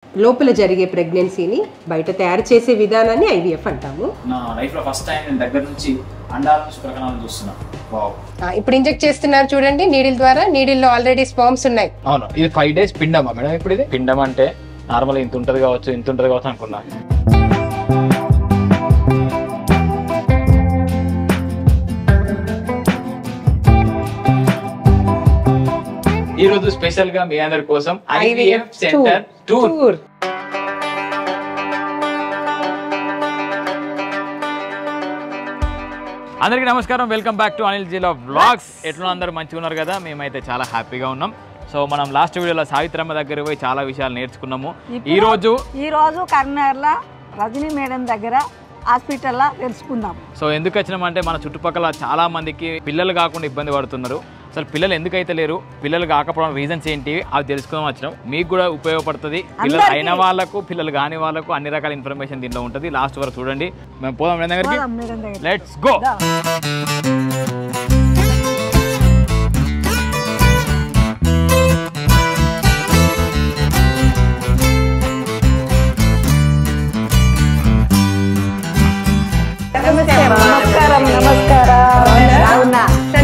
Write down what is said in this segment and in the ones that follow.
లోపల జరిగే ప్రెగ్నెన్సీని బయట తయారు చేసే విధానాన్ని ఐవీఎఫ్ అంటాము నా లైఫ్ లో ఫస్ట్ టైం నేను దగ్గర నుంచి అండాల శుక్రకణాలను చూస్తున్నా వావ్ ఆ, ఇప్పుడు ఇంజెక్ట్ చేస్తున్నారు చూడండి నీడిల్ ద్వారా నీడిల్లో ఆల్రెడీ స్పామ్స్ ఉన్నాయి అవును ఇది ఫైవ్ డేస్ పిండమా మేడం ఇప్పుడు ఇది పిండం అంటే నార్మల్ ఇంత ఉంటది కావచ్చు ఇంత ఉంటది కావచ్చు అనుకున్నా ఈ రోజు స్పెషల్ గా మీ అందరి కోసం ఐవీఎఫ్ సెంటర్ టూర్ టూర్ అందరికీ నమస్కారం వెల్కమ్ బ్యాక్ టు అనిల్ జిలో వ్లాగ్స్ ఎట్లా అందరూ మంచిగా ఉన్నారు కదా మేమైతే చాలా హ్యాపీగా ఉన్నాం సో మనం లాస్ట్ వీడియోలో సావిత్రమ్మ దగ్గర పోయి చాలా విషయాలు నేర్చుకున్నాము ఈ రోజు ఈ రోజు కరీంనగర్లో రజనీ మేడం దగ్గర హాస్పిటల్లో తెలుసుకుందాం సో ఎందుకు వచ్చినామంటే మన చుట్టుపక్కల చాలా మందికి పిల్లలు కాకుండా ఇబ్బంది పడుతున్నారు అసలు పిల్లలు ఎందుకైతే లేరు పిల్లలు కాకపోవడం రీజన్స్ ఏంటి అవి తెలుసుకుందాం వచ్చినాం మీకు కూడా ఉపయోగపడుతుంది పిల్లలు అందరికీ. అయిన వాళ్ళకు పిల్లలు కాని వాళ్ళకు అన్ని రకాల ఇన్ఫర్మేషన్ దీంట్లో ఉంటుంది లాస్ట్ వరకు చూడండి మేము పోదాం మేడం దగ్గరికి పోదాం మేడం దగ్గర లెట్స్ గో దా. నమస్కారం నమస్కారం అవునా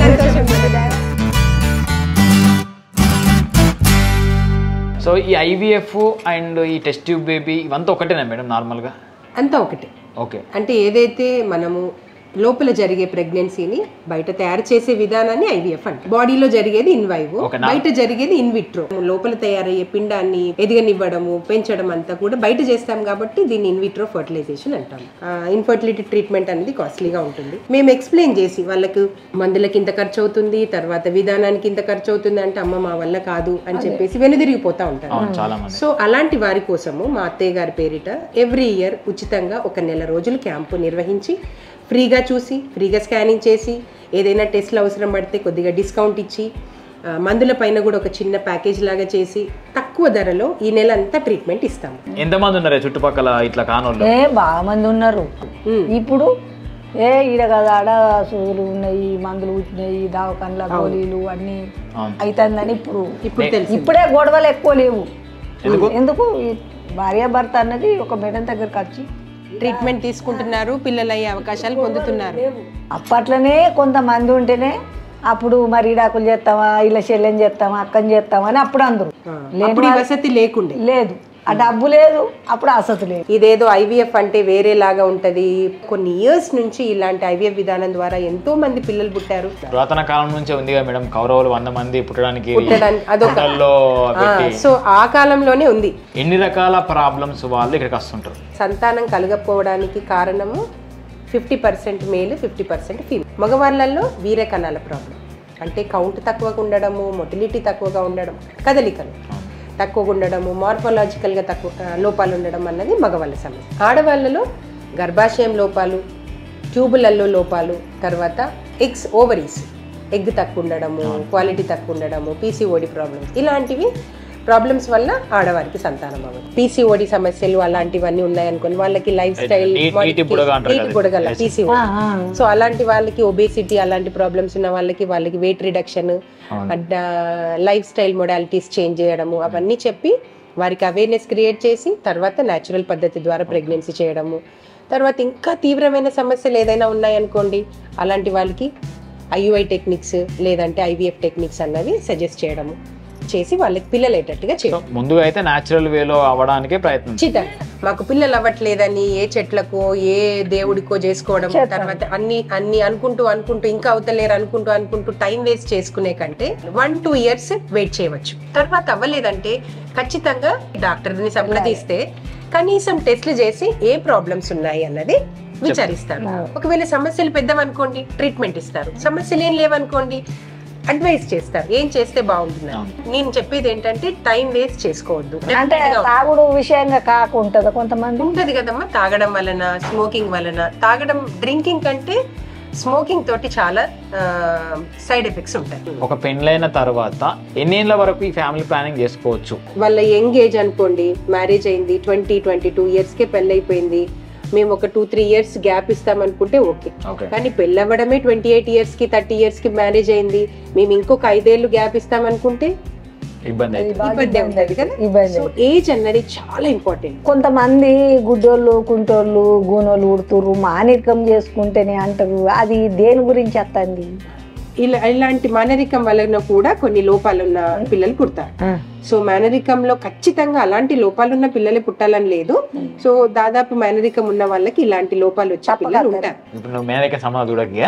సో ఈ ఐవీఎఫ్ అండ్ ఈ టెస్ట్ ట్యూబ్ బేబీ ఇవంతా ఒకటేనా మేడం నార్మల్గా అంతా ఒకటే ఓకే అంటే ఏదైతే మనము లోపల జరిగే ప్రెగ్నెన్సీని బయట తయారు చేసే విధానాన్ని ఐవీఎఫ్ అంట బాడీలో జరిగేది ఇన్వైవ్ Okay, నా- బయట జరిగేది ఇన్ విట్రో లోపల తయారయ్యే పిండాన్ని ఎదగనివ్వడము పెంచడం అంతా కూడా బయట చేస్తాం కాబట్టి దీన్ని ఇన్ విట్రో ఫర్టిలైజేషన్ అంటాం ఇన్ఫర్టిలిటీ ట్రీట్మెంట్ అనేది కాస్ట్లీగా ఉంటుంది మేము ఎక్స్ప్లెయిన్ చేసి వాళ్ళకు మందులకి ఇంత ఖర్చు అవుతుంది తర్వాత విధానానికి ఇంత ఖర్చు అవుతుంది అంటే అమ్మ మా వల్ల కాదు అని చెప్పేసి వెనుదిరిగిపోతా ఉంటారు అవును చాలా మంది సో అలాంటి వారి కోసము మా అత్తయ్య గారి పేరిట ఎవ్రీ ఇయర్ ఉచితంగా ఒక నెల రోజులు క్యాంపు నిర్వహించి ఫ్రీగా చూసి ఫ్రీగా స్కానింగ్ చేసి ఏదైనా టెస్ట్లు అవసరం పడితే కొద్దిగా డిస్కౌంట్ ఇచ్చి ఆ, మందుల పైన కూడా ఒక చిన్న ప్యాకేజ్ లాగా చేసి తక్కువ ధరలో ఈ నెల అంతా ట్రీట్మెంట్ ఇస్తాము ఎంతమంది ఉన్నారు చుట్టుపక్కల ఇట్లా కానోళ్ళు ఏ బాగా మంది ఉన్నారు ఇప్పుడు ఏ ఈడ కదా ఆడ సూదులు ఉన్నాయి మందులు వచ్చినాయి దావకండ్ల గోళీలు అన్ని అవును. అవుతుందని ఇప్పుడు ఇప్పుడు తెలుసు ఇప్పుడే గొడవలు ఎక్కువ లేవు ఎందుకు? ఎందుకు ఈ భార్యాభర్త అన్నది ఒక మేడం దగ్గరకు వచ్చి ట్రీట్మెంట్ తీసుకుంటున్నారు పిల్లలు అయ్యే అవకాశాలు పొందుతున్నారు అప్పట్లోనే కొంతమంది ఉంటేనే అప్పుడు మరి ఇడాకులు చేస్తామా ఇలా చెల్లెని చేస్తామా అక్కని చేస్తామా అని అప్పుడు అందరు ఆ, అప్పుడు ఈ వసతి లేకుండే లేదు ఆ డబ్బు లేదు అప్పుడు అసలు లేదు ఇదేదో ఐవీఎఫ్ అంటే వేరేలాగా ఉంటది కొన్ని ఇయర్స్ నుంచి ఇలాంటి ఐవీఎఫ్ విధానం ద్వారా ఎంతో మంది పిల్లలు పుట్టారు పురాతన కాలం నుంచే ఉంది కదా మేడం కౌరవులు వంద మంది పుట్టడానికి పుట్టడానికి అదొక గుండెల్లో పెట్టి సో ఆ కాలంలోనే ఉంది ఎన్ని రకాల ప్రాబ్లమ్స్ వాళ్ళు ఇక్కడికి వస్తుంటారు సంతానం కలగకపోవడానికి కారణము fifty percent male fifty percent female మగవాళ్ళల్లో వీర కణాల ప్రాబ్లం అంటే కౌంట్ తక్కువగా ఉండడము మొటిలిటీ తక్కువగా ఉండడం కదలికలు తక్కువగా ఉండడము మార్ఫలాజికల్గా తక్కువ ఆ, లోపాలు ఉండడం అన్నది మగవాళ్ళ సమస్య ఆడవాళ్ళలో గర్భాశయం లోపాలు ట్యూబులలో లోపాలు తర్వాత ఎగ్స్ ఓవరీస్ ఎగ్ తక్కువ ఉండడము క్వాలిటీ తక్కువ ఉండడము పీసీఓడి ప్రాబ్లమ్స్ ఇలాంటివి ప్రాబ్లమ్స్ వల్ల ఆడవారికి సంతానం అవ్వదు పీసీఓడి సమస్యలు అలాంటివన్నీ ఉన్నాయనుకోని వాళ్ళకి లైఫ్ స్టైల్ నీ- నీటి బుడగ అంటారు కదా. బుడగల పీసీఓడి సో అలాంటి వాళ్ళకి ఒబేసిటీ అలాంటి ప్రాబ్లమ్స్ ఉన్న వాళ్ళకి వాళ్ళకి weight reduction lifestyle modalities change చేయడము అవన్నీ చెప్పి వారికి అవేర్నెస్ క్రియేట్ చేసి తర్వాత న్యాచురల్ పద్ధతి ద్వారా ప్రెగ్నెన్సీ చేయడము తర్వాత ఇంకా తీవ్రమైన సమస్యలు ఏదైనా ఉన్నాయనుకోండి అలాంటి వాళ్ళకి ఐయుఐ టెక్నిక్స్ లేదంటే ఐవీఎఫ్ టెక్నిక్స్ అన్నవి సజెస్ట్ చేయడము చేసి వాళ్ళకి పిల్లలేటట్టుగా సో చేయడం ముందుగా అయితే న్యాచురల్ వేలో అవ్వడానికే ప్రయత్నం ఖచ్చితంగా మాకు పిల్లలు అవ్వట్లేదని ఏ చెట్లకో ఏ దేవుడికో చేసుకోవడం తర్వాత అన్ని అన్ని అనుకుంటూ అనుకుంటూ ఇంకా అవుతలేరు అనుకుంటూ అనుకుంటూ టైం వేస్ట్ చేసుకునే కంటే వన్ టూ ఇయర్స్ వెయిట్ చేయవచ్చు తర్వాత అవ్వలేదంటే ఖచ్చితంగా డాక్టర్ని సంప్రదిస్తే కనీసం టెస్ట్లు చేసి ఏ ప్రాబ్లమ్స్ ఉన్నాయి అన్నది విచారిస్తారు ఒకవేళ సమస్యలు పెద్దవనుకోండి ట్రీట్మెంట్ ఇస్తారు సమస్యలు ఏం లేవనుకోండి అడ్వైస్ చేస్తారు ఏం చేస్తే బాగుంటుంది నేను చెప్పేది ఏంటంటే టైం వేస్ట్ చేసుకోవద్దు అంటే తాగుడు విషయంగా కాకుంటుందా కొంతమంది ఉంటది కదమ్మా తాగడం వలన స్మోకింగ్ వలన తాగడం డ్రింకింగ్ కంటే స్మోకింగ్ తోటి చాలా సైడ్ ఎఫెక్ట్స్ ఉంటాయి ఒక పెళ్ళైన తర్వాత ఎన్నేళ్ళ వరకు ఈ ఫ్యామిలీ ప్లానింగ్ చేసుకోవచ్చు వాళ్ళ యంగ్ ఏజ్ అనుకోండి మ్యారేజ్ అయింది ట్వంటీ ట్వంటీ టూ ఇయర్స్కే పెళ్ళైపోయింది మేము ఒక టూ త్రీ ఇయర్స్ గ్యాప్ ఇస్తామనుకుంటే ఓకే ఓకే కానీ పెళ్ళవ్వడమే ట్వంటీ ఎయిట్ ఇయర్స్ కి థర్టీ ఇయర్స్ కి మ్యారేజ్ అయింది మేము ఇంకొక ఐదేళ్ళు గ్యాప్ ఇస్తామనుకుంటే ఇబ్బంది అయితే ఇబ్బంది ఉంటుంది కదా ఇబ్బంది సో ఏజ్ అన్నది చాలా ఇంపార్టెంట్ కొంతమంది గుడ్డోళ్ళు కుంటోళ్ళు గూనోళ్ళు ఉడుతురు మానికం చేసుకుంటేనే అంటారు అది దేని గురించి వస్తుంది ఇలా ఇలాంటి మానరికం వలన కూడా కొన్ని లోపాలు ఉన్న పిల్లలు పుడతారు సో మేనరికంలో ఖచ్చితంగా అలాంటి లోపాలు ఉన్న పిల్లలే పుట్టాలని లేదు సో దాదాపు మేనరికం ఉన్న వాళ్ళకి ఇలాంటి లోపాలు వచ్చే పిల్లలు ఉంటారు ఇప్పుడు నువ్వు మేనక సంబంధం చూడక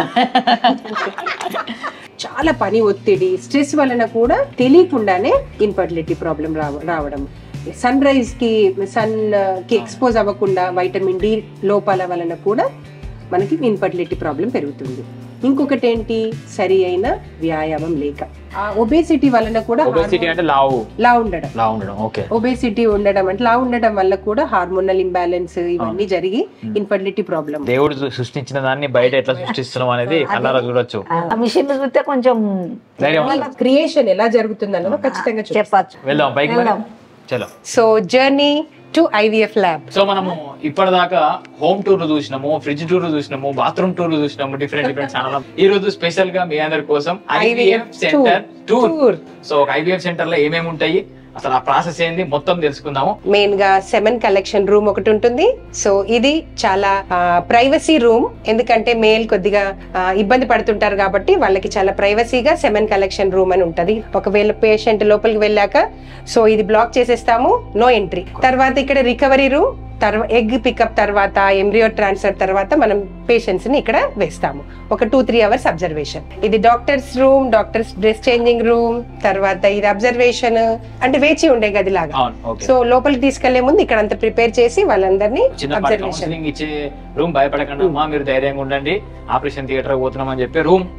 చాలా పని ఒత్తిడి స్ట్రెస్ వలన కూడా తెలియకుండానే ఇన్ఫర్టిలిటీ ప్రాబ్లం రావడం సన్ రైజ్ కి సన్ కి ఎక్స్పోజ్ అవ్వకుండా వైటమిన్ డి లోపాల వలన కూడా మనకి ఇన్ఫర్టిలిటీ ప్రాబ్లం పెరుగుతుంది ఇంకొకటి ఏంటి సరి అయిన వ్యాయామం లేక ఆ ఒబేసిటీ వలన కూడా ఒబెసిటీ అంటే లావు లా ఉండడం లావు ఉండడం ఓకే ఒబేసిటీ ఉండడం అంటే లా ఉండడం వల్ల కూడా హార్మోనల్ ఇంబ్యాలెన్స్ ఇవన్నీ జరిగి ఇన్ఫర్టిలిటీ ప్రాబ్లం దేవుడు సృష్టించిన దాన్ని బయట ఎట్లా సృష్టిస్తున్నాం అనేది కళ్ళారా చూడొచ్చు ఆ మిషన్ చూస్తే కొంచెం ధైర్యం వస్తుంది. క్రియేషన్ ఎలా జరుగుతుంది అన్నదో ఖచ్చితంగా చూపిస్తాం. చెప్పచ్చు వెళ్దాం పైకి మరి? చలో so journey to IVF lab so మనము ఇప్పటిదాకా హోమ్ టూర్లు చూసినాము ఫ్రిడ్జ్ టూర్లు చూసినాము బాత్రూమ్ టూర్లు చూసినాము డిఫరెంట్ డిఫరెంట్ ఛానల్ ఈ రోజు స్పెషల్ గా మీ అందరి కోసం IVF centre tour Tour. So ఒక ఐవీఎఫ్ సెంటర్ లో ఏమేమి ఉంటాయి అసలు ఆ ప్రాసెస్ ఏంది మొత్తం తెలుసుకుందాము మెయిన్ గా సెమెన్ కలెక్షన్ రూమ్ ఒకటి ఉంటుంది సో ఇది చాలా ప్రైవసీ రూమ్ ఎందుకంటే మేల్ కొద్దిగా ఆ, ఇబ్బంది పడుతుంటారు కాబట్టి వాళ్ళకి చాలా ప్రైవసీగా సెమెన్ కలెక్షన్ రూమ్ అని ఉంటది ఒకవేళ పేషెంట్ లోపలికి వెళ్ళాక సో ఇది బ్లాక్ చేసేస్తాము నో ఎంట్రీ తర్వాత ఇక్కడ రికవరీ రూమ్ తర్వాత ఎగ్ పికప్ తర్వాత ఎంబ్రియో ట్రాన్స్ఫర్ తర్వాత మనం పేషెంట్స్ ని ఇక్కడ వేస్తాము ఒక టూ త్రీ అవర్స్ అబ్జర్వేషన్ ఇది doctors room doctors dress changing room తర్వాత ఇది అబ్జర్వేషన్ అంటే వేచి ఉండే గది లాగా అవును ఓకే సో లోపలికి తీసుకెళ్లే ముందు ఇక్కడ అంతా ప్రిపేర్ చేసి వాళ్ళందరినీ చిన్నపాటి అబ్జర్వేషన్ కౌన్సిలింగ్ ఇచ్చే రూమ్ భయపడకండి అమ్మా మీరు ధైర్యంగా ఉండండి ఆపరేషన్ థియేటర్ పోతున్నాం అని చెప్పి రూమ్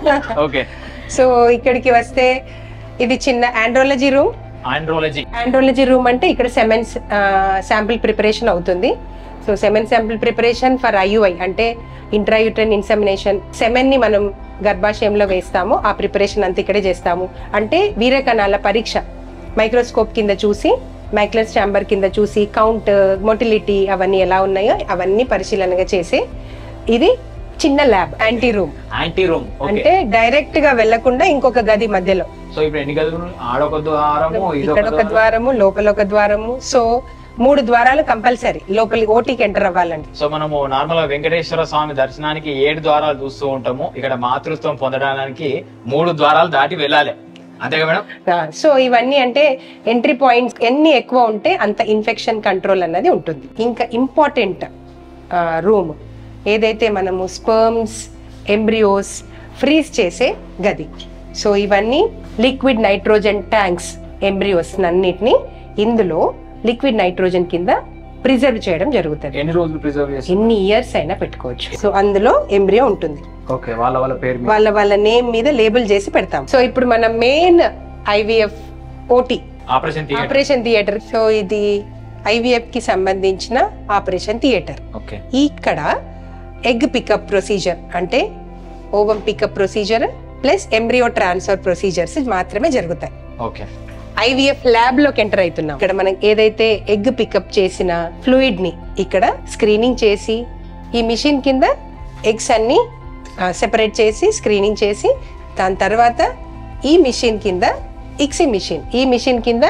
ఓకే సో ఇక్కడికి వస్తే ఇది చిన్న andrology room andrology andrology room అంటే ఇక్కడ సెమెన్స్ శాంపిల్ ప్రిపరేషన్ అవుతుంది so semen sample preparation for IUI అంటే ఇంట్రాయూట్రన్ ఇన్సెమినేషన్ సెమెన్ ని మనం గర్భాశయంలో వేస్తాము ఆ ప్రిపరేషన్ అంతా ఇక్కడే చేస్తాము అంటే వీరకణాల పరీక్ష మైక్రోస్కోప్ కింద చూసి మైక్లస్ ఛాంబర్ కింద చూసి కౌంట్ మొటిలిటీ అవన్నీ ఎలా ఉన్నాయో అవన్నీ పరిశీలనగా చేసే ఇది చిన్న lab anti room anti room okay అంటే డైరెక్ట్ గా వెళ్లకుండా ఇంకొక గది మధ్యలో సో ఇప్పుడు ఎన్ని గదులు ఆడొక ద్వారము ఇక్కడ ఇదొక ఒక ద్వారము లోపల ఒక ద్వారము సో మూడు ద్వారాలు కంపల్సరీ లోపలికి ఓటీకి ఎంటర్ అవ్వాలండి సో మనము నార్మల్ గా వెంకటేశ్వర స్వామి దర్శనానికి ఏడు ద్వారాలు చూస్తూ ఉంటాము ఇక్కడ మాతృత్వం పొందడానికి మూడు ద్వారాలు దాటి వెళ్ళాలి అంతేగా మేడం సో ఇవన్నీ అంటే ఎంట్రీ పాయింట్స్ ఎన్ని ఎక్కువ ఉంటే అంత ఇన్ఫెక్షన్ కంట్రోల్ అన్నది ఉంటుంది ఇంకా ఇంపార్టెంట్ రూమ్ ఏదైతే మనము స్పర్మ్స్ ఎంబ్రియోస్ ఫ్రీజ్ చేసే గది సో ఇవన్నీ లిక్విడ్ నైట్రోజన్ ట్యాంక్స్ ఎంబ్రియోస్ అన్నిటిని ఇందులో లిక్విడ్ నైట్రోజన్ కింద ప్రిజర్వ్ చేయడం జరుగుతుంది ఎన్ని రోజులు ప్రిజర్వ్ చేసి ఎన్ని ఇయర్స్ అయినా పెట్టుకోవచ్చు సో అందులో ఎంబ్రియో ఉంటుంది ఓకే వాళ్ళ వాళ్ళ పేరు మీద వాళ్ళ వాళ్ళ నేమ్ మీద లేబుల్ చేసి పెడతాం సో ఇప్పుడు మన main IVF OT operation theatre operation theatre so ఇది ఐవీఎఫ్ కి సంబంధించిన ఆపరేషన్ థియేటర్ ఓకే ఇక్కడ ఎగ్ పికప్ ప్రొసీజర్ అంటే ovum pickup procedure plus embryo transfer procedures మాత్రమే జరుగుతాయి ఓకే ఐవీఎఫ్ ల్యాబ్ లోకి ఎంటర్ అవుతున్నాం ఇక్కడ మనం ఏదైతే ఎగ్ పికప్ చేసిన ఫ్లూయిడ్ ని ఇక్కడ స్క్రీనింగ్ చేసి ఈ మిషన్ కింద ఎగ్స్ అన్ని సెపరేట్ చేసి స్క్రీనింగ్ చేసి దాని తర్వాత ఈ మిషన్ కింద ఇక్సి మిషన్ ఈ మిషన్ కింద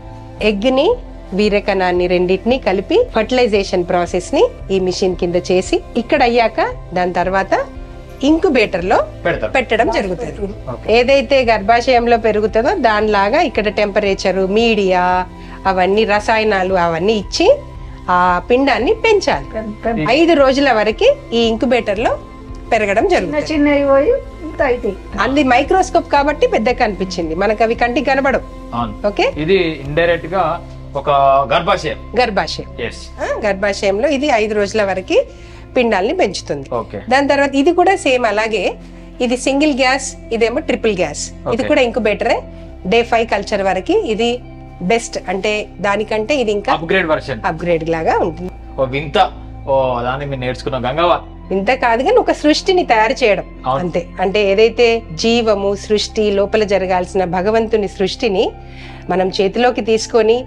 ఎగ్ ని వీరకణాన్ని రెండింటిని కలిపి ఫర్టిలైజేషన్ ప్రాసెస్ ని ఈ మిషన్ కింద చేసి ఇక్కడ అయ్యాక దాని తర్వాత ఇంక్యుబేటర్ లో పెడతారు పెట్టడం జరుగుతుంది ఏదైతే గర్భాశయంలో పెరుగుతుందో దానిలాగా ఇక్కడ టెంపరేచర్ మీడియా అవన్నీ రసాయనాలు అవన్నీ ఇచ్చి ఆ పిండాన్ని పెంచాలి ఐదు రోజుల వరకు ఈ ఇంక్యుబేటర్ లో పెరగడం చిన్న జరుగుతుంది చిన్నవి పోయి ఇంత అయితే అది మైక్రోస్కోప్ కాబట్టి పెద్దగా కనిపించింది మనకు అవి కంటికి కనబడవు అవును ఓకే ఇది ఇండైరెక్ట్ గా ఒక గర్భాశయం గర్భాశయం ఎస్ ఆ, గర్భాశయంలో ఇది ఐదు రోజుల వరకు పిండాల్ని పెంచుతుంది ఓకే దాని తర్వాత ఇది కూడా సేమ్ అలాగే ఇది సింగిల్ గ్యాస్ ఇదేమో ట్రిపుల్ గ్యాస్ ఇది Okay. కూడా ఇంకుబేటరే డే ఫైవ్ కల్చర్ వరకు ఇది బెస్ట్ అంటే దానికంటే ఇది ఇంకా అప్గ్రేడ్ వర్షన్ అప్గ్రేడ్ లాగా ఉంటుంది ఓ వింత ఓ దాన్ని మీరు నేర్చుకున్నాం గంగవ్వ ఇంత కాదు కానీ ఒక సృష్టిని తయారు చేయడం అవును. అంతే అంటే ఏదైతే జీవము సృష్టి లోపల జరగాల్సిన భగవంతుని సృష్టిని మనం చేతిలోకి తీసుకొని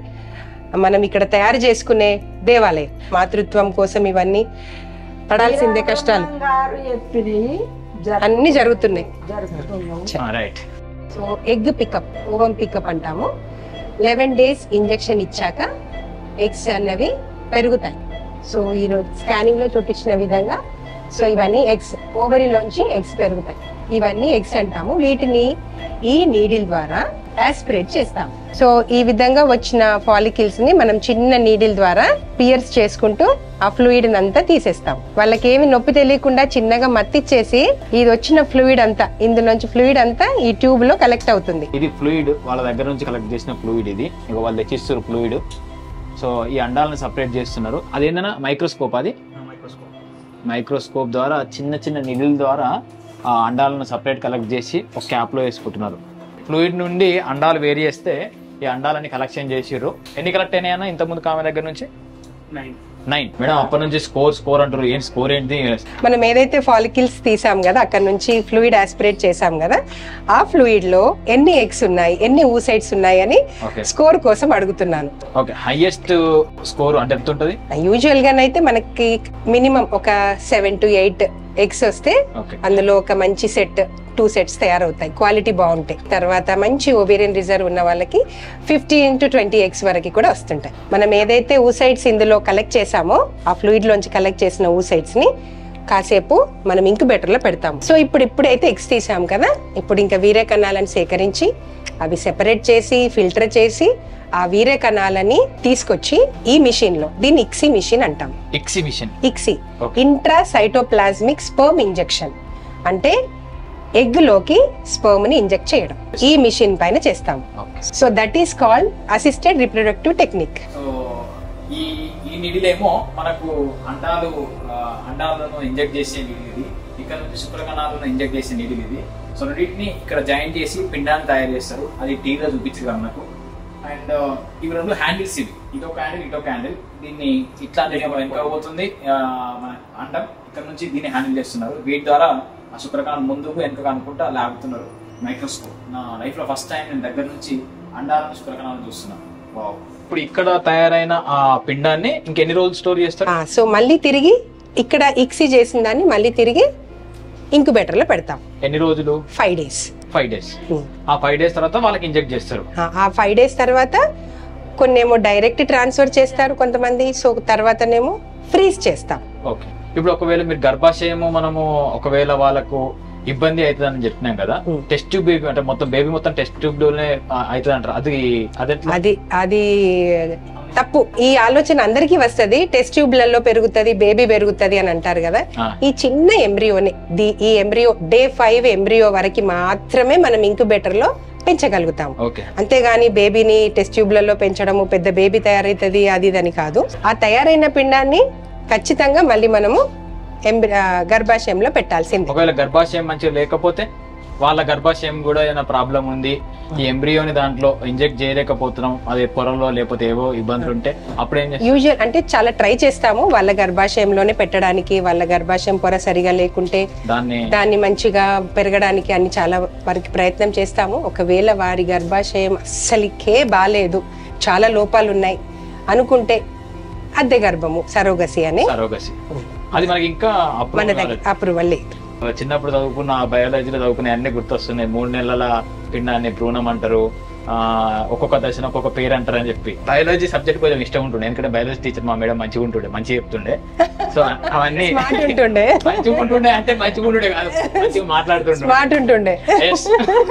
మనం ఇక్కడ తయారు చేసుకునే దేవాలయం మాతృత్వం కోసం ఇవన్నీ పడాల్సిందే కష్టాలు గారు చెప్పినవి జర- అన్ని జరుగుతున్నాయి జరుగుతున్నాయి right so egg pickup ovum pickup అంటాము లెవెన్ డేస్ ఇంజెక్షన్ ఇచ్చాక ఎగ్స్ అన్నవి పెరుగుతాయి సో ఈరోజు స్కానింగ్ లో చూపించిన విధంగా సో ఇవన్నీ ఎగ్స్ ఓవరీలోంచి ఎగ్స్ పెరుగుతాయి ఇవన్నీ ఎగ్స్ అంటాము వీటిని ఈ నీడిల్ ద్వారా ఆస్పిరేట్ చేస్తాం సో ఈ విధంగా వచ్చిన ఫాలికిల్స్ ని మనం చిన్న నీడిల్ ద్వారా పియర్స్ చేసుకుంటూ ఆ ఫ్లూయిడ్ అంతా తీసేస్తాం వాళ్ళకి ఏమి నొప్పి తెలియకుండా చిన్నగా మత్తిచ్చేసి ఇది వచ్చిన ఫ్లూయిడ్ అంతా ఇందులోంచి ఫ్లూయిడ్ అంతా ఈ ట్యూబ్ లో కలెక్ట్ అవుతుంది ఇది ఫ్లూయిడ్ వాళ్ళ దగ్గర నుంచి కలెక్ట్ చేసిన ఫ్లూయిడ్ ఇది ఇక వాళ్ళు తెచ్చిస్తారు ఫ్లూయిడ్ సో ఈ అండాలను సపరేట్ చేస్తున్నారు అదేంటన్నా మైక్రోస్కోప్ అది మైక్రోస్కోప్ ద్వారా చిన్న చిన్న నిధుల ద్వారా ఆ అండాలను సపరేట్ కలెక్ట్ చేసి ఒక క్యాప్లో వేసుకుంటున్నారు ఫ్లూయిడ్ నుండి అండాలు వేరు చేస్తే ఈ అండాలని కలెక్షన్ చేసిర్రు ఎన్ని కలెక్ట్ అయినాయన్నా ఇంతకుముందు కామె దగ్గర నుంచి నైన్ మేడం అప్పటి నుంచి స్కోర్ స్కోర్ అంటారు ఏంటి స్కోర్ ఏంటి మనం ఏదైతే ఫాలికిల్స్ తీసాం కదా అక్కడ నుంచి ఫ్లూయిడ్ ఆస్పిరేట్ చేసాం కదా ఆ ఫ్లూయిడ్ లో ఎన్ని ఎగ్స్ ఉన్నాయి ఎన్ని ఊసైడ్స్ ఉన్నాయి అని ఓకే స్కోర్ కోసం అడుగుతున్నాను ఓకే హైయెస్ట్ స్కోర్ అంటే ఎంత ఉంటుంది యూజువల్ గానైతే మనకి మినిమం ఒక సెవెన్ టు ఎయిట్ ఎగ్స్ వస్తే ఓకే అందులో ఒక మంచి సెట్ టూ సెట్స్ తయారవుతాయి క్వాలిటీ బాగుంటాయి తర్వాత మంచి ఓవేరియన్ రిజర్వ్ ఉన్న వాళ్ళకి ఫిఫ్టీన్ టు ట్వంటీ ఎగ్స్ వరకు కూడా వస్తుంటాయి మనం ఏదైతే ఊసైడ్స్ ఇందులో కలెక్ట్ చేసామో ఆ ఫ్లూయిడ్ లోంచి కలెక్ట్ చేసిన ఊసైడ్స్ ని కాసేపు మనం ఇంక్యుబేటర్ లో పెడతాం సో ఇప్పుడు ఇప్పుడైతే ఎగ్స్ తీసాం కదా ఇప్పుడు ఇంకా వీరే కణాలను సేకరించి అవి సెపరేట్ చేసి ఫిల్టర్ చేసి ఆ వీరే కణాలని తీసుకొచ్చి ఈ మిషన్ లో దీన్ని ఇక్సీ మిషన్ అంటాం exhibition ICSI Okay. Intracytoplasmic sperm injection అంటే ఎగ్ లోకి స్పర్మ్ ని ఇంజెక్ట్ చేయడం ఈ మిషన్ పైన చేస్తాం okay so that is called assisted reproductive technique so ఈ ఈ నిడిలేమో మనకు అండాలు ఆ, అండాలను ఇంజెక్ట్ చేసే నిడిల్ ఇది ఇక్కడ నుంచి శుక్రకణాలను ఇంజెక్ట్ చేసే నిడిల్ ఇది సో రెండింటిని ఇక్కడ జాయిన్ చేసి పిండాన్ని తయారు చేస్తారు అది టీవీలో చూపించగా మనకు అండ్ ఇవి రెండు హ్యాండిల్స్ ఇవి ఇదొక హ్యాండిల్ ఇదొక హ్యాండిల్ దీన్ని ఇట్లా వెనక పోతుంది ఆ, మన అండం ఇక్కడ నుంచి దీన్ని హ్యాండిల్ చేస్తున్నారు వీటి ద్వారా ఆ శుక్రకణాలు ముందుకు వెనుక అనుకుంటా లాగుతున్నారు మైక్రోస్కోప్ నా లైఫ్ లో ఫస్ట్ టైం నేను దగ్గర నుంచి అండాలను శుక్రకణాలను చూస్తున్నాను వావ్. ఇప్పుడు ఇక్కడ తయారైన ఆ పిండాన్ని ఇంకెన్ని రోజులు స్టోర్ చేస్తారు సో మళ్ళీ తిరిగి ఇక్కడ ఇక్సీ చేసిన దాన్ని మళ్ళీ తిరిగి ఇంక్యుబేటర్ లో పెడతాం ఎన్ని రోజులు ఫైవ్ డేస్ ఫైవ్ డేస్ ఆ ఫైవ్ డేస్ తర్వాత వాళ్ళకి ఇంజెక్ట్ చేస్తారు ఆ ఫైవ్ డేస్ తర్వాత కొన్నేమో డైరెక్ట్ ట్రాన్స్ఫర్ చేస్తారు కొంతమంది సో తర్వాతనేమో ఫ్రీజ్ చేస్తాం ఓకే ఇప్పుడు ఒకవేళ మీరు గర్భాశయము మనము ఒకవేళ వాళ్ళకు ఇబ్బంది అవుతుందని చెప్తున్నాం కదా Hmm. టెస్ట్ ట్యూబ్ బేబీ అంటే మొత్తం బేబీ మొత్తం టెస్ట్ ట్యూబ్ లోనే అవుతుంది అంటారు అది అదెట్లా అది అది తప్పు ఈ ఆలోచన అందరికీ వస్తది టెస్ట్ ట్యూబ్లలో పెరుగుతది బేబీ పెరుగుతది అని అంటారు కదా ఆ, ఈ చిన్న ఎంబ్రియోని ది ఈ ఎంబ్రియో డే ఫైవ్ ఎంబ్రియో వరకు మాత్రమే మనం ఇంక్యుబేటర్ లో పెంచగలుగుతాం ఓకే అంతేగాని బేబీని టెస్ట్ ట్యూబ్లలో పెంచడము పెద్ద బేబీ తయారైతుంది అది ఇదని కాదు ఆ తయారైన పిండాన్ని ఖచ్చితంగా మళ్ళీ మనము ఎంబ్రి ఆ, గర్భాశయంలో పెట్టాల్సిందే ఒకవేళ గర్భాశయం మంచిగా లేకపోతే వాళ్ళ గర్భాశయం కూడా ఏదైనా ప్రాబ్లం ఉంది ఈ ఎంబ్రియోని దాంట్లో ఇంజెక్ట్ చేయలేకపోతున్నాం అదే పొరలో లేకపోతే ఏవో ఇబ్బందులు ఉంటే అప్పుడు ఏం చేస్తారు యూజువల్ అంటే చాలా ట్రై చేస్తాము వాళ్ళ గర్భాశయంలోనే పెట్టడానికి వాళ్ళ గర్భాశయం పొర సరిగా లేకుంటే దాన్ని దాన్ని మంచిగా పెరగడానికి అన్ని చాలా వరకు ప్రయత్నం చేస్తాము ఒకవేళ వారి గర్భాశయం అస్సలికే బాగాలేదు చాలా లోపాలు ఉన్నాయి అనుకుంటే అద్దె గర్భము సరోగసి అని సరోగసి అది మనకి ఇంకా మన approve దగ్గర కాలేదు. అప్రూవల్ లేదు చిన్నప్పుడు చదువుకున్న బయాలజీలో చదువుకునే అన్ని గుర్తొస్తున్నాయి మూడు నెలల పిండాన్ని భ్రూణం అంటారు ఆ, ఒక్కొక్క దశను ఒక్కొక్క పేరు అంటారు అని చెప్పి బయాలజీ సబ్జెక్ట్ కొంచెం ఇష్టం ఉంటుండే ఎందుకంటే బయాలజీ టీచర్ మా మేడం మంచిగా ఉంటుండే మంచిగా చెప్తుండే సో అవన్నీ స్మార్ట్ ఉంటుండే మంచిగా ఉంటుండే అంటే మంచిగా ఉంటుండే కాదు మంచిగా మాట్లాడుతుండే స్మార్ట్ ఉంటుండే Yes.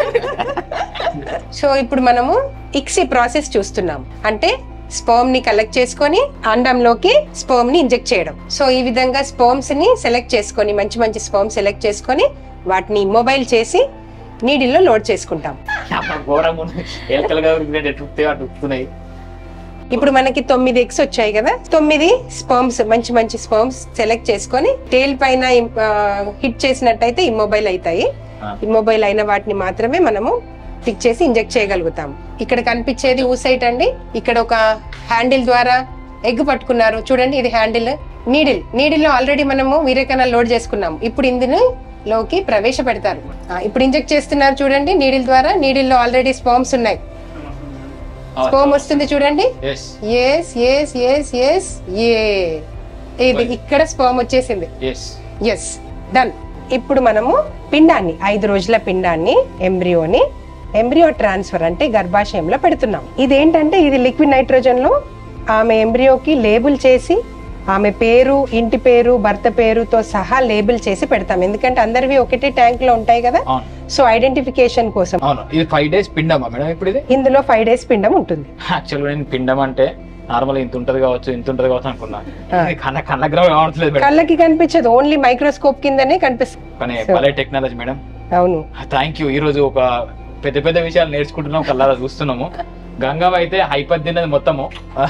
సో ఇప్పుడు మనము ఇక్సీ ప్రాసెస్ చూస్తున్నాం అంటే స్పర్మ్ ని కలెక్ట్ చేసుకొని అండంలోకి స్పర్మ్ ని ఇంజెక్ట్ చేయడం సో ఈ విధంగా స్పర్మ్స్ ని సెలెక్ట్ చేసుకొని మంచి మంచి స్పర్మ్ సెలెక్ట్ చేసుకొని వాటిని మొబైల్ చేసి నీడిల్లో లోడ్ చేసుకుంటాం అమ్మ ఘోరంగా ఉంది ఎలకలుగా ఉరికినట్టు ఎటు ఉరికితే అటు ఉరుకుతున్నాయి. ఇప్పుడు మనకి తొమ్మిది ఎగ్స్ వచ్చాయి కదా తొమ్మిది స్పర్మ్స్ మంచి మంచి స్పర్మ్స్ సెలెక్ట్ చేసుకొని టేల్ పైన హిట్ చేసినట్టయితే ఇమ్మొబైల్ అవుతాయి ఆ. ఇమ్మొబైల్ అయిన వాటిని మాత్రమే మనము పిక్ చేసి ఇంజెక్ట్ చేయగలుగుతాం ఇక్కడ కనిపించేది ఊసైట్ అండి ఇక్కడ ఒక హ్యాండిల్ ద్వారా ఎగ్ పట్టుకున్నారు చూడండి ఇది హ్యాండిల్ నీడిల్ నీడిల్ లో ఆల్రెడీ మనము వీరేకణాలు లోడ్ చేసుకున్నాం ఇప్పుడు ఇందులో లోకి ప్రవేశపెడతారు ఆ, ఇప్పుడు ఇంజెక్ట్ చేస్తున్నారు చూడండి నీడిల్ ద్వారా నీడిల్ లో ఆల్రెడీ స్పర్మ్స్ ఉన్నాయి స్పర్మ్ వస్తుంది చూడంండి Yes, yes yes yes yes ఏ ఇది ఇక్కడ స్పర్మ్ వచ్చేసింది yes. ఎస్ డన్ ఇప్పుడు మనము పిండాన్ని ఐదు రోజుల పిండాన్ని ఎంబ్రియోని ఎంబ్రియో ట్రాన్స్ఫర్ అంటే గర్భాశయంలో పెడుతున్నాం ఇదేంటంటే ఇది లిక్విడ్ నైట్రోజన్ లో ఆమె ఎంబ్రియోకి లేబుల్ చేసి ఆమె పేరు ఇంటి పేరు భర్త పేరుతో సహా లేబుల్ చేసి పెడతాం ఎందుకంటే అందరివి ఒకటే ట్యాంక్ లో ఉంటాయి కదా అవును సో ఐడెంటిఫికేషన్ కోసం అవును ఇది ఫైవ్ డేస్ పిండమా మేడం ఇప్పుడు ఇది ఇందులో ఫైవ్ డేస్ పిండం ఉంటుంది యాక్చువల్గా నేను పిండం అంటే నార్మల్ ఇంత ఉంటది కావచ్చు ఇంత ఉంటది కావచ్చు అనుకున్నా ఆ. ఇది కన్న కన్నగ్రహం కావట్లేదు మేడం కళ్ళకి కనిపించదు ఓన్లీ మైక్రోస్కోప్ కిందనే కనిపిస్తుంది కానీ భలే టెక్నాలజీ మేడం అవును థ్యాంక్ యూ ఈ రోజు ఒక పెద్ద పెద్ద విషయాలు నేర్చుకుంటున్నాం కల్లారా చూస్తున్నాము గంగవ అయితే హైపర్ తిన్నది మొత్తము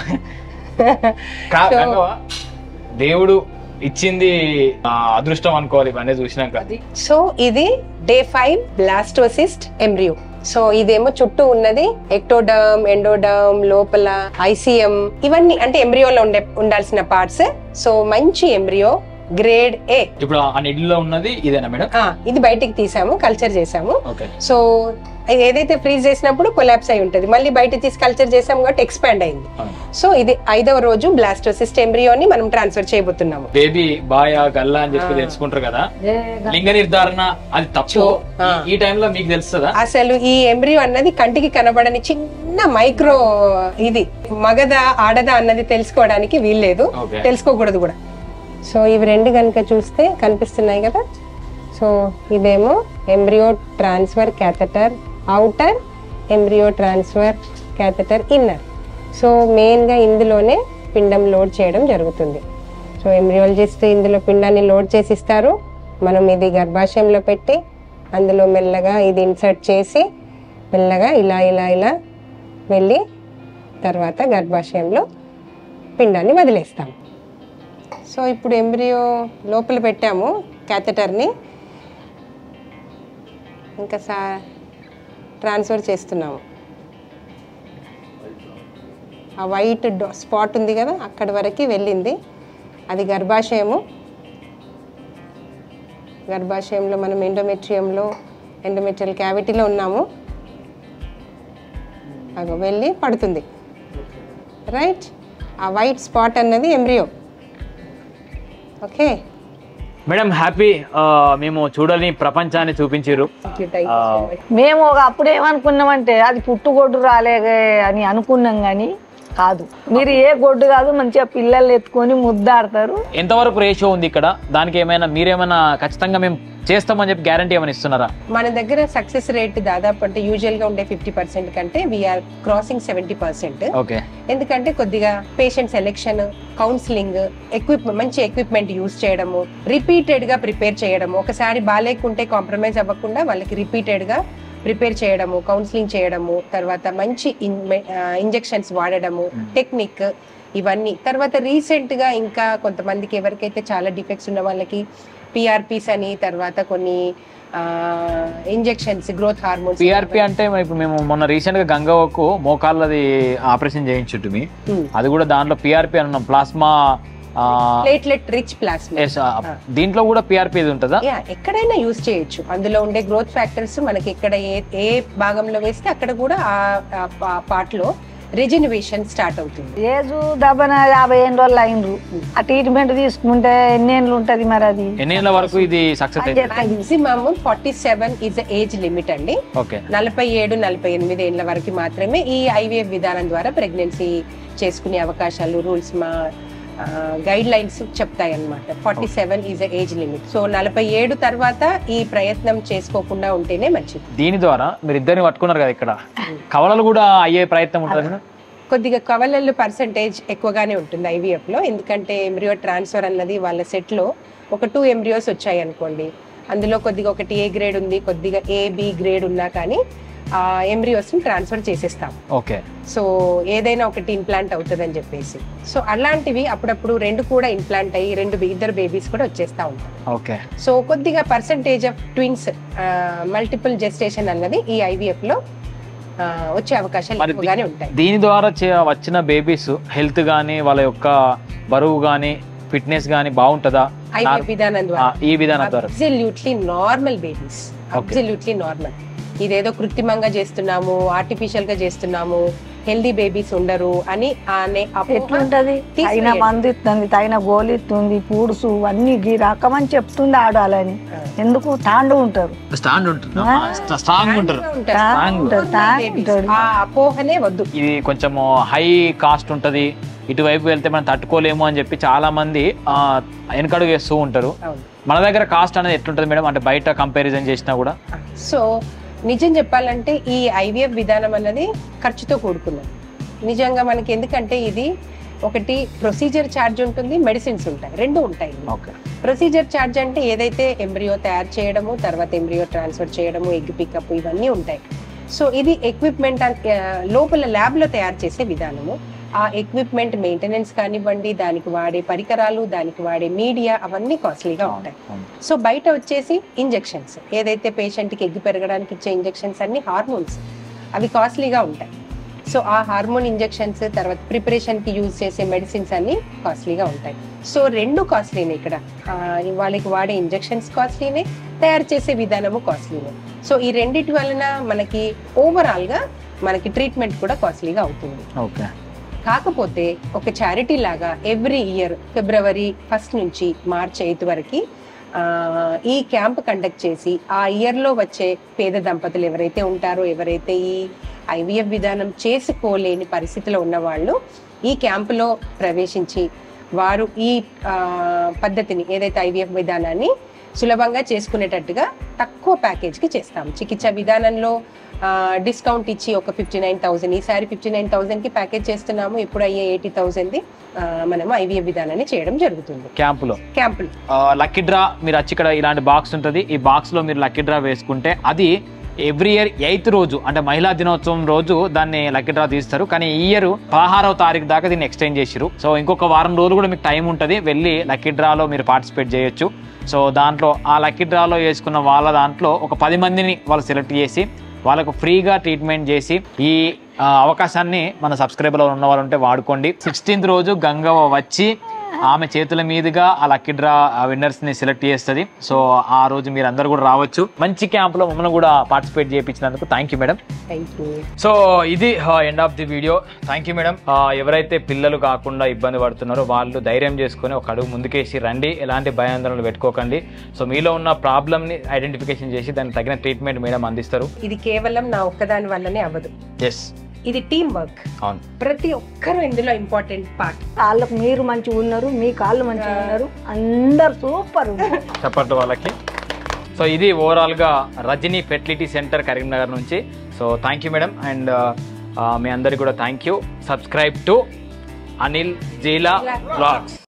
కా- So- గంగవ దేవుడు ఇచ్చింది ఆ, అదృష్టం అనుకోవాలి ఇవన్నీ చూసినాక సో ఇది day five blastocyst embryo so ఇదేమో చుట్టూ ఉన్నది ఎక్టోడర్మ్ ఎండోడర్మ్ లోపల ఐసిఎం ఇవన్నీ అంటే ఎంబ్రియోలో ఉండే ఉండాల్సిన పార్ట్స్ సో మంచి ఎంబ్రియో గ్రేడ్ ఏ ఇప్పుడు ఆ నిడిలో ఉన్నది ఇదేనా మేడం ఇది బయటికి తీసాము కల్చర్ చేసాము ఓకే సో ఇది ఏదైతే ఫ్రీజ్ చేసినప్పుడు కొలాప్స్ అయి ఉంటుంది మళ్ళీ బయట తీసి కల్చర్ చేసాము కాబట్టి ఎక్స్పాండ్ అయింది సో ఇది ఐదవ రోజు బ్లాస్టోసిస్ట్ ఎంబ్రియోని మనం ట్రాన్స్ఫర్ చేయబోతున్నాము బేబీ బాయా గల్లా అని చెప్పి తెలుసుకుంటారు కదా ఏ లింగ నిర్ధారణ అది తప్పు ఆ. ఈ- ఈ టైంలో మీకు తెలుస్తుందా అసలు ఈ ఎంబ్రియో అన్నది కంటికి కనబడని చిన్న మైక్రో ఇది మగదా ఆడదా అన్నది తెలుసుకోవడానికి వీల్లేదు Okay. తెలుసుకోకూడదు కూడా సో ఇవి రెండు కనుక చూస్తే కనిపిస్తున్నాయి కదా సో ఇదేమో embryo transfer catheter outer embryo transfer catheter inner so మెయిన్గా ఇందులోనే పిండం లోడ్ చేయడం జరుగుతుంది సో ఎంబ్రియాలజిస్ట్ ఇందులో పిండాన్ని లోడ్ చేసి ఇస్తారు మనం ఇది గర్భాశయంలో పెట్టి అందులో మెల్లగా ఇది ఇన్సర్ట్ చేసి మెల్లగా ఇలా ఇలా ఇలా వెళ్ళి తర్వాత గర్భాశయంలో పిండాన్ని వదిలేస్తాం సో ఇప్పుడు ఎంబ్రియో లోపల పెట్టాము క్యాథెటర్ని ఇంకా సా ట్రాన్స్ఫర్ చేస్తున్నాము ఆ వైట్ స్పాట్ ఉంది కదా అక్కడి వరకు వెళ్ళింది అది గర్భాశయము గర్భాశయంలో మనం ఎండోమెట్రియంలో ఎండోమెట్రియల్ క్యావిటీలో ఉన్నాము అగో వెళ్ళి పడుతుంది రైట్ ఆ వైట్ స్పాట్ అన్నది ఎంబ్రియో ఓకే మేడం హ్యాపీ మేము చూడని ప్రపంచాన్ని చూపించారు మేము ఒక అప్పుడు ఏమనుకున్నామంటే అది పుట్టుగొడ్డు రాలే అని అనుకున్నాం కానీ కాదు మీరు ఏ గొడ్డు కాదు మంచిగా పిల్లల్ని ఎత్తుకొని ముద్దాడతారు ఎంతవరకు రేషియో ఉంది ఇక్కడ దానికి ఏమైనా మీరేమైనా ఖచ్చితంగా మేము చేస్తామని చెప్పి గ్యారంటీ ఏమైనా ఇస్తున్నారా మన దగ్గర సక్సెస్ రేట్ దాదాపు అంటే యూజువల్ గా ఉండే ఫిఫ్టీ పర్సెంట్ కంటే we're crossing seventy percent okay ఎందుకంటే కొద్దిగా పేషెంట్ సెలెక్షన్ కౌన్సిలింగ్ ఎక్విప్మెంట్ మంచి ఎక్విప్మెంట్ యూస్ చేయడము రిపీటెడ్ గా ప్రిపేర్ చేయడము ఒకసారి బాగాలేకుంటే కాంప్రమైజ్ అవ్వకుండా వాళ్ళకి రిపీటెడ్ గా ప్రిపేర్ చేయడము కౌన్సిలింగ్ చేయడము తర్వాత మంచి ఇంజెక్షన్స్ వాడడము టెక్నిక్ ఇవన్నీ తర్వాత రీసెంట్ గా ఇంకా కొంతమందికి ఎవరికైతే చాలా డిఫెక్ట్స్ ఉన్న వాళ్ళకి పిఆర్పిస్ అని తర్వాత కొన్ని ఇంజెక్షన్స్ గ్రోత్ హార్మోన్స్ పిఆర్పి అంటే మరి ఇప్పుడు మేము మొన్న రీసెంట్ గా గంగవ్వకు మోకాళ్ళది ఆపరేషన్ చేయించుంటిమి అది కూడా దాంట్లో పిఆర్పి అని ఉన్నాం ప్లాస్మా ప్లేట్లెట్ రిచ్ ప్లాస్మా దీంట్లో కూడా పిఆర్పి ఇది ఉంటుందా యా ఎక్కడైనా యూజ్ చేయొచ్చు అందులో ఉండే గ్రోత్ ఫ్యాక్టర్స్ మనకి ఎక్కడ ఏ ఏ భాగంలో వేస్తే అక్కడ కూడా ఆ పార్ట్ లో రిజనరేషన్ స్టార్ట్ అవుతుంది ఏజు దెబ్బన యాభై ఏళ్ళ రోజులు అయినరు ఆ ట్రీట్మెంట్ తీసుకుంటే ఎన్ని ఏళ్ళు ఉంటది మరి అది ఎన్నేళ్ళ వరకు ఇది సక్సెస్ అని అయింది చెప్తాది. Maximum forty seven is age limit అండి ఓకే నలభై ఏడు నలభై ఎనిమిది ఏళ్ళ వరకు మాత్రమే ఈ ఐవీఎఫ్ విధానం ద్వారా ప్రెగ్నెన్సీ చేసుకునే అవకాశాలు రూల్స్ మా గైడ్ లైన్స్ చెప్తాయి అనమాట forty seven is age limit so నలభై ఏడు తర్వాత ఈ ప్రయత్నం చేసుకోకుండా ఉంటేనే మంచిది దీని ద్వారా మీరు ఇద్దరిని పట్టుకున్నారు కదా ఇక్కడ కవలలు కూడా అయ్యే ప్రయత్నం ఉంటుంది మేడం కొద్దిగా కవలలు పర్సంటేజ్ ఎక్కువగానే ఉంటుంది ఐవీఎఫ్ లో ఎందుకంటే ఎంబ్రియో ట్రాన్స్ఫర్ అన్నది వాళ్ళ సెట్ లో ఒక టూ ఎంబ్రియోస్ వచ్చాయి అనుకోండి అందులో కొద్దిగా ఒకటి ఏ గ్రేడ్ ఉంది కొద్దిగా ఏ బి గ్రేడ్ ఉన్నా కానీ ఆ ఎంబ్రియోస్ ని ట్రాన్స్ఫర్ చేసేస్తాం ఓకే సో ఏదైనా ఒకటి ఇంప్లాంట్ అవుతుంది అని చెప్పేసి సో అలాంటివి అప్పుడప్పుడు రెండు కూడా ఇంప్లాంట్ అయ్యి రెండు ఇద్దరు బేబీస్ కూడా వచ్చేస్తా ఉంటాయి ఓకే సో కొద్దిగా percentage of twins multiple gestation అన్నది ఈ ఐవీఎఫ్ లో ఆ, వచ్చే అవకాశాలు మరి ఎక్కువగానే ఉంటాయి దీని ద్వారా చే- వచ్చిన బేబీస్ హెల్త్ గానీ వాళ్ళ యొక్క బరువు గానీ ఫిట్నెస్ గానీ బాగుంటుందా ఐవీఎఫ్ విధానం ఆ, ద్వారా ఈ విధానం ద్వారా absolutely normal babies absolutely normal ఇదేదో కృత్రిమంగా చేస్తున్నాము ఆర్టిఫిషియల్ గా చేస్తున్నాము హెల్దీ బేబీస్ ఉండరు అని అనే అపోహ ఎట్లుంటది తగిన తీసివేయండి. మందు ఇస్తుంది తగిన గోలు ఇస్తుంది పూడుసు అన్ని గీ రకమని చెప్తుంది ఆడాలని ఎందుకు తాండు ఉంటారు స్టాండ్ ఉంటుంది స్ట్రాంగ్ ఉంటారు ఉంటారు. తాండు ఉంటారు తాండు ఉంటారు ఆ అపోహనే వద్దు ఇది కొంచెం హై కాస్ట్ ఉంటది ఇటువైపు వెళ్తే మనం తట్టుకోలేము అని చెప్పి చాలా మంది ఆ, వెనకడుగు వేస్తూ ఉంటారు అవును మన దగ్గర కాస్ట్ అనేది ఎట్లుంటది మేడం అంటే బయట కంపారిజన్ చేసినా కూడా సో నిజం చెప్పాలంటే ఈ ఐవీఎఫ్ విధానం అన్నది ఖర్చుతో కూడుకున్నది నిజంగా మనకి ఎందుకంటే ఇది ఒకటి ప్రొసీజర్ ఛార్జ్ ఉంటుంది మెడిసిన్స్ ఉంటాయి రెండు ఉంటాయి ఓకే ప్రొసీజర్ ఛార్జ్ అంటే ఏదైతే ఎంబ్రియో తయారు చేయడము తర్వాత ఎంబ్రియో ట్రాన్స్ఫర్ చేయడము ఎగ్ పికప్ ఇవన్నీ ఉంటాయి సో ఇది ఎక్విప్మెంట్ లోపల ల్యాబ్లో తయారు చేసే విధానము ఆ ఎక్విప్మెంట్ మెయింటెనెన్స్ కానివ్వండి దానికి వాడే పరికరాలు దానికి వాడే మీడియా అవన్నీ కాస్ట్లీగా ఉంటాయి సో బయట వచ్చేసి ఇంజెక్షన్స్ ఏదైతే పేషెంట్కి ఎగ్గి పెరగడానికి ఇచ్చే ఇంజెక్షన్స్ అన్ని హార్మోన్స్ అవి కాస్ట్లీగా ఉంటాయి సో ఆ హార్మోన్ ఇంజెక్షన్స్ తర్వాత ప్రిపరేషన్కి యూజ్ చేసే మెడిసిన్స్ అన్ని కాస్ట్లీగా ఉంటాయి సో రెండు కాస్ట్లీనే ఇక్కడ ఆ, వాళ్ళకి వాడే ఇంజెక్షన్స్ కాస్ట్లీనే తయారు చేసే విధానము కాస్ట్లీనే సో ఈ రెండిటి వలన మనకి ఓవరాల్గా మనకి ట్రీట్మెంట్ కూడా కాస్ట్లీగా అవుతుంది ఓకే కాకపోతే ఒక చారిటీ లాగా ఎవ్రీ ఇయర్ ఫిబ్రవరి ఫస్ట్ నుంచి మార్చ్ ఎయిత్ వరకు ఆ, ఈ క్యాంప్ కండక్ట్ చేసి ఆ ఇయర్లో వచ్చే పేద దంపతులు ఎవరైతే ఉంటారో ఎవరైతే ఈ ఐవీఎఫ్ విధానం చేసుకోలేని పరిస్థితిలో ఉన్న వాళ్ళు ఈ క్యాంపులో ప్రవేశించి వారు ఈ ఆ, పద్ధతిని ఏదైతే ఐవీఎఫ్ విధానాన్ని సులభంగా చేసుకునేటట్టుగా తక్కువ ప్యాకేజ్కి చేస్తాం చికిత్స విధానంలో డిస్కౌంట్ ఇచ్చి ఒక ఫిఫ్టీ నైన్ థౌసండ్ ఈసారి ఫిఫ్టీ నైన్ థౌసండ్కి ప్యాకేజ్ చేస్తున్నాము ఇప్పుడు అయ్యే ఎయిటీ థౌసండ్ది మనము ఐవీఎఫ్ విధానాన్ని చేయడం జరుగుతుంది క్యాంపులో క్యాంపులు లక్కీ డ్రా మీరు వచ్చి ఇక్కడ ఇలాంటి బాక్స్ ఉంటుంది ఈ బాక్స్ లో మీరు లక్కీ డ్రా వేసుకుంటే అది ఎవ్రీ ఇయర్ ఎయిత్ రోజు అంటే మహిళా దినోత్సవం రోజు దాన్ని లక్కీ డ్రా తీస్తారు కానీ ఈ ఇయర్ పదహారవ తారీఖు దాకా దీన్ని ఎక్స్టెండ్ చేసిరు సో ఇంకొక వారం రోజులు కూడా మీకు టైం ఉంటుంది వెళ్ళి లక్కీ డ్రాలో మీరు పార్టిసిపేట్ చేయొచ్చు సో దాంట్లో ఆ లక్కీ డ్రాలో వేసుకున్న వాళ్ళ దాంట్లో ఒక పది మందిని వాళ్ళు సెలెక్ట్ చేసి వాళ్ళకు ఫ్రీగా ట్రీట్మెంట్ చేసి ఈ ఆ, అవకాశాన్ని మన సబ్స్క్రైబర్లో ఉన్న వాళ్ళు ఉంటే వాడుకోండి సిక్స్టీన్త్ రోజు గంగవ్వ వచ్చి ఆమె చేతుల మీదుగా ఆ లక్కీ డ్రా విన్నర్స్ ని సెలెక్ట్ చేస్తుంది సో ఆ రోజు మీరు అందరు కూడా రావచ్చు మంచి క్యాంప్ లో మమ్మల్ని కూడా పార్టిసిపేట్ చేయించినందుకు thank you madam thank you so ఇది end of the video thank you madam ఎవరైతే పిల్లలు కాకుండా ఇబ్బంది పడుతున్నారో వాళ్ళు ధైర్యం చేసుకొని ఒక అడుగు ముందుకేసి రండి ఎలాంటి భయాందోళనలు పెట్టుకోకండి సో మీలో ఉన్న ప్రాబ్లమ్ని ఐడెంటిఫికేషన్ చేసి దానికి తగిన ట్రీట్మెంట్ మేడం అందిస్తారు ఇది కేవలం నా ఒక్కదాని వల్లనే అవ్వదు ఎస్ ఇది టీమ్ వర్క్ అవును ప్రతి ఒక్కరూ ఇందులో ఇంపార్టెంట్ పార్ట్ వాళ్ళకు మీరు మంచిగా ఉన్నారు మీ కాళ్ళు మంచిగా ఉన్నారు అందరు సూపర్ చప్పట్లు వాళ్ళకి సో ఇది ఓవరాల్గా రజనీ ఫెర్టిలిటీ సెంటర్ కరీంనగర్ నుంచి so thank you madam and మీ అందరికి కూడా thank you subscribe to Anil Jeela blogs